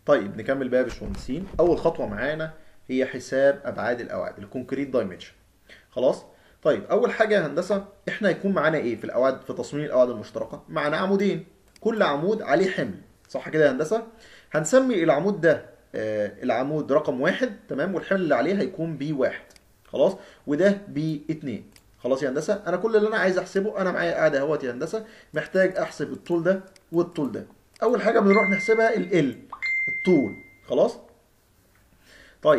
طيب نكمل بقى يا باشمهندسين اول خطوه معانا هي حساب ابعاد القواعد الكونكريت دايمنشن خلاص طيب اول حاجه يا هندسه احنا هيكون معانا ايه في القواعد في تصميم القواعد المشتركه معانا عمودين كل عمود عليه حمل صح كده يا هندسه هنسمي العمود ده آه العمود رقم واحد تمام والحمل اللي عليه هيكون بي واحد خلاص وده بي اتنين خلاص يا هندسه انا كل اللي انا عايز احسبه انا معايا قاعده اهوت يا هندسه محتاج احسب الطول ده والطول ده اول حاجه بنروح نحسبها ال الطول خلاص طيب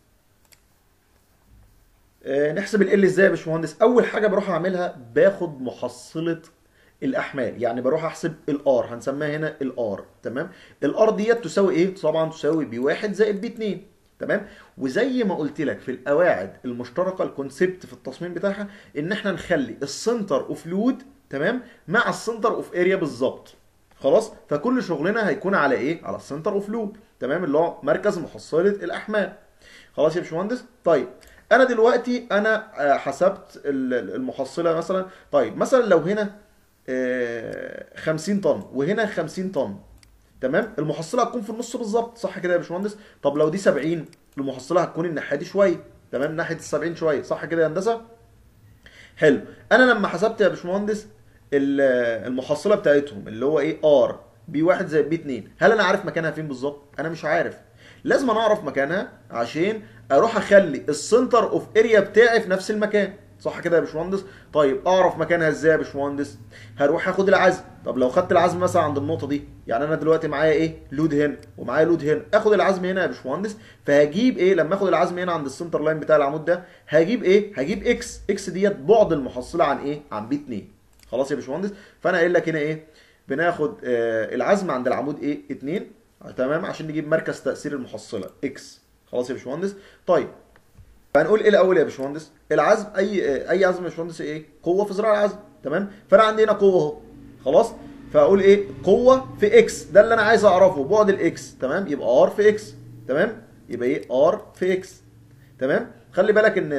آه نحسب ال ازاي يا باشمهندس اول حاجه بروح اعملها باخد محصله الاحمال يعني بروح احسب الار هنسميها هنا الار تمام الار ديت تساوي ايه طبعا تساوي بي 1 زائد بي 2 تمام وزي ما قلت لك في القواعد المشتركه الكونسبت في التصميم بتاعها ان احنا نخلي السنتر اوف لود تمام مع السنتر اوف اريا بالظبط خلاص فكل شغلنا هيكون على ايه على السنتر اوف لود تمام اللي هو مركز محصله الاحمال خلاص يا باشمهندس طيب انا دلوقتي انا حسبت المحصله مثلا طيب مثلا لو هنا 50 طن وهنا 50 طن تمام المحصله هتكون في النص بالظبط صح كده يا باشمهندس طب لو دي 70 المحصله هتكون الناحيه دي شويه تمام ناحيه ال 70 شويه صح كده يا هندسه حلو انا لما حسبت يا باشمهندس المحصله بتاعتهم اللي هو ايه ار بي 1 زائد بي 2 هل انا عارف مكانها فين بالظبط انا مش عارف لازم انا اعرف مكانها عشان اروح اخلي السنتر اوف اريا بتاعي في نفس المكان صح كده يا باشمهندس طيب اعرف مكانها ازاي يا باشمهندس هروح اخد العزم طب لو خدت العزم مثلا عند النقطه دي يعني انا دلوقتي معايا ايه لود هنا ومعايا لود هنا اخد العزم هنا يا باشمهندس فهجيب ايه لما اخد العزم هنا عند السنتر لاين بتاع العمود ده هجيب ايه هجيب اكس اكس ديت بعد المحصله عن ايه عن بي 2 خلاص يا باشمهندس فانا قايل لك هنا ايه بناخد آه العزم عند العمود ايه 2 تمام عشان نجيب مركز تاثير المحصله اكس خلاص يا باشمهندس طيب فهنقول ايه الاول يا باشمهندس العزم اي اي عزم يا باشمهندس ايه قوه في ذراع العزم تمام فانا عندي هنا قوه اهو خلاص فاقول ايه قوه في اكس ده اللي انا عايز اعرفه بعد الاكس تمام يبقى ار في اكس تمام يبقى ايه ار في اكس تمام خلي بالك ان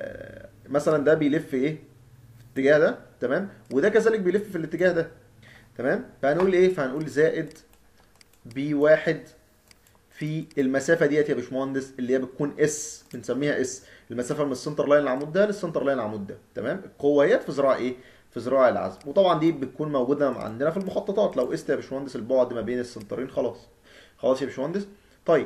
مثلا ده بيلف ايه في الاتجاه ده تمام وده كذلك بيلف في الاتجاه ده تمام فهنقول ايه فهنقول زائد بي واحد في المسافه ديت يا باشمهندس اللي هي بتكون اس بنسميها اس المسافه من السنتر لاين العمود ده للسنتر لاين العمود ده تمام القوه ديت في ذراع ايه في ذراع العزم وطبعا دي بتكون موجوده عندنا في المخططات لو قست يا باشمهندس البعد ما بين السنترين خلاص خلاص يا باشمهندس طيب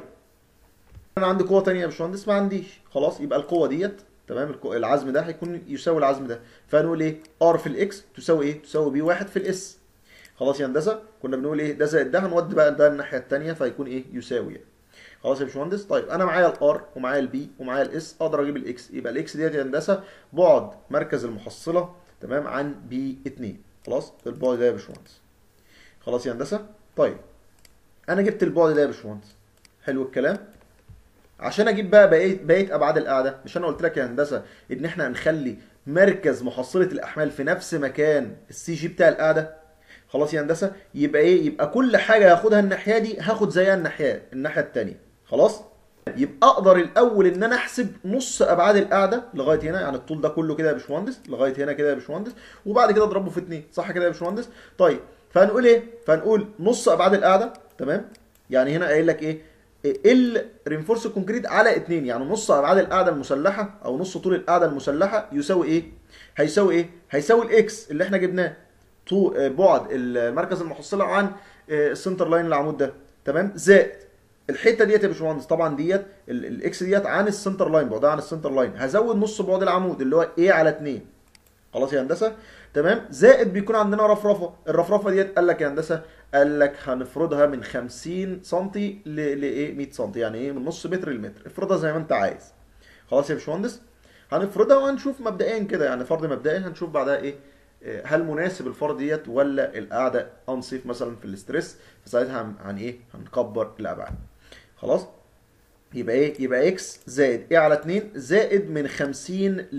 انا عندي قوه ثانيه يا باشمهندس ما عنديش خلاص يبقى القوه ديت تمام العزم ده هيكون يساوي العزم ده فهنقول ايه ار في الاكس تساوي ايه تساوي بي واحد في الاس خلاص يا هندسه كنا بنقول ايه ده زائد ده هنودي بقى ده الناحيه الثانيه فيكون ايه يساوي يعني. خلاص يا باشمهندس طيب انا معايا الار ومعايا البي ومعايا الاس اقدر اجيب الاكس يبقى الاكس ديت يا هندسه بعد مركز المحصله تمام عن بي 2 خلاص البعد ده يا باشمهندس خلاص يا هندسه طيب انا جبت البعد ده يا باشمهندس حلو الكلام عشان اجيب بقى بقيه بقيه ابعاد القاعده مش انا قلت لك يا هندسه ان احنا هنخلي مركز محصله الاحمال في نفس مكان السي جي بتاع القاعده خلاص يا هندسه يبقى ايه يبقى كل حاجه هاخدها الناحيه دي هاخد زيها الناحيه الناحيه الثانيه خلاص يبقى اقدر الاول ان انا احسب نص ابعاد القاعده لغايه هنا يعني الطول ده كله كده يا باشمهندس لغايه هنا كده يا باشمهندس وبعد كده اضربه في 2 صح كده يا باشمهندس طيب فهنقول ايه فهنقول نص ابعاد القاعده تمام يعني هنا قايل لك ايه ال رينفورس كونكريت على 2 يعني نص ابعاد القاعده المسلحه او نص طول القاعده المسلحه يساوي ايه هيساوي ايه هيساوي الاكس اللي احنا جبناه طول بعد المركز المحصله عن السنتر لاين العمود ده تمام زائد الحته ديت يا باشمهندس طبعا ديت الاكس ديت عن السنتر لاين بعدها عن السنتر لاين هزود نص بعد العمود اللي هو ايه على 2 خلاص يا هندسه تمام زائد بيكون عندنا رفرفه الرفرفه ديت قال لك يا هندسه قال لك هنفرضها من 50 سم لايه 100 سم يعني ايه من نص متر لمتر افرضها زي ما انت عايز خلاص يا باشمهندس هنفرضها وهنشوف مبدئيا كده يعني فرض مبدئي هنشوف بعدها ايه هل مناسب الفرض ديت ولا القعده انصيف مثلا في الاسترس فساعتها هن ايه هنكبر الابعاد خلاص يبقى ايه يبقى اكس زائد ايه على 2 زائد من 50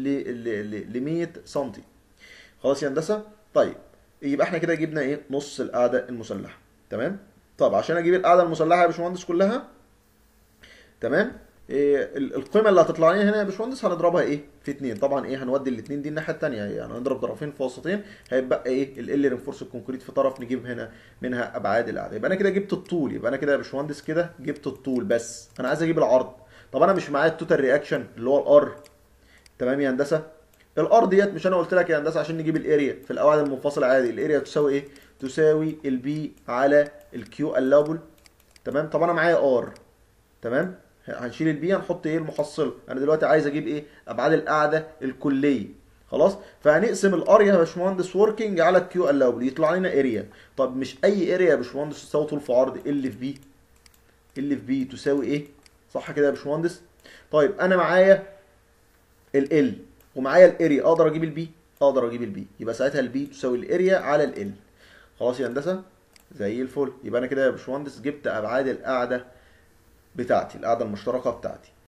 ل 100 سم خلاص يا هندسه طيب يبقى احنا كده جبنا ايه نص القاعده المسلحه تمام طب عشان اجيب القاعده المسلحه يا باشمهندس كلها تمام إيه ال- القيمه اللي هتطلع لنا هنا يا باشمهندس هنضربها ايه في 2 طبعا ايه هنودي الاثنين دي الناحيه الثانيه يعني هنضرب طرفين في وسطين هيبقى ايه ال ال رينفورس الكونكريت في طرف نجيب هنا منها ابعاد القاعده يبقى انا كده جبت الطول يبقى انا كده يا باشمهندس كده جبت الطول بس انا عايز اجيب العرض طب انا مش معايا التوتال رياكشن اللي هو الار تمام يا هندسه الار ديت مش انا قلت لك يا هندسه عشان نجيب الاريا في القواعد المنفصله عادي الاريا تساوي ايه تساوي البي على الكيو اللابل تمام طب انا معايا ار تمام هنشيل البي هنحط ايه المحصله انا دلوقتي عايز اجيب ايه ابعاد القاعده الكليه خلاص فهنقسم الاريا يا باشمهندس وركينج على الكيو اللابل يطلع لنا اريا طب مش اي اريا يا باشمهندس تساوي طول في عرض ال في بي ال في بي تساوي ايه صح كده يا باشمهندس طيب انا معايا ال ال ومعايا الاريا اقدر اجيب البي اقدر اجيب البي يبقى ساعتها البي تساوي الاريا على ال خلاص يا هندسه زي الفل يبقى انا كده يا باشمهندس جبت ابعاد القاعده بتاعتي القاعده المشتركه بتاعتي